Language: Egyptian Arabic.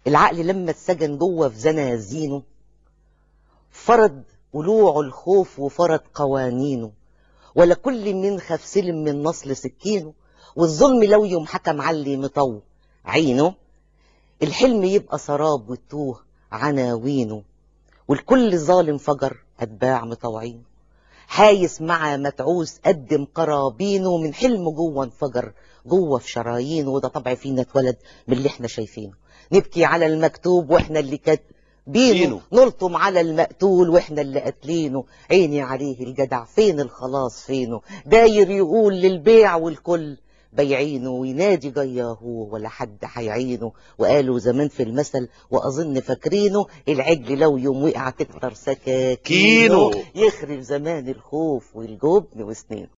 العقل لما اتسجن جوه في زنازينه فرض ولوع الخوف وفرض قوانينه ولا كل من خاف سلم من نصل سكينه والظلم لو يوم حكم علي مطو عينه الحلم يبقى سراب وتوه عناوينه والكل ظالم فجر أتباع مطوعين حايس مع متعوس قدم قرابينه من حلم جوه انفجر جوه في شرايينه وده طبع فينا اتولد من اللي احنا شايفينه نبكي على المكتوب واحنا اللي كاتبينه بينه. نلطم على المقتول واحنا اللي قاتلينه عيني عليه الجدع فين الخلاص فينه داير يقول للبيع والكل بيعينه وينادي جياه ولا حد هيعينه وقالوا زمان في المثل واظن فاكرينه العجل لو يوم وقع تكتر سكاكينه كينو. يخرب زمان الخوف والجبن وسنينه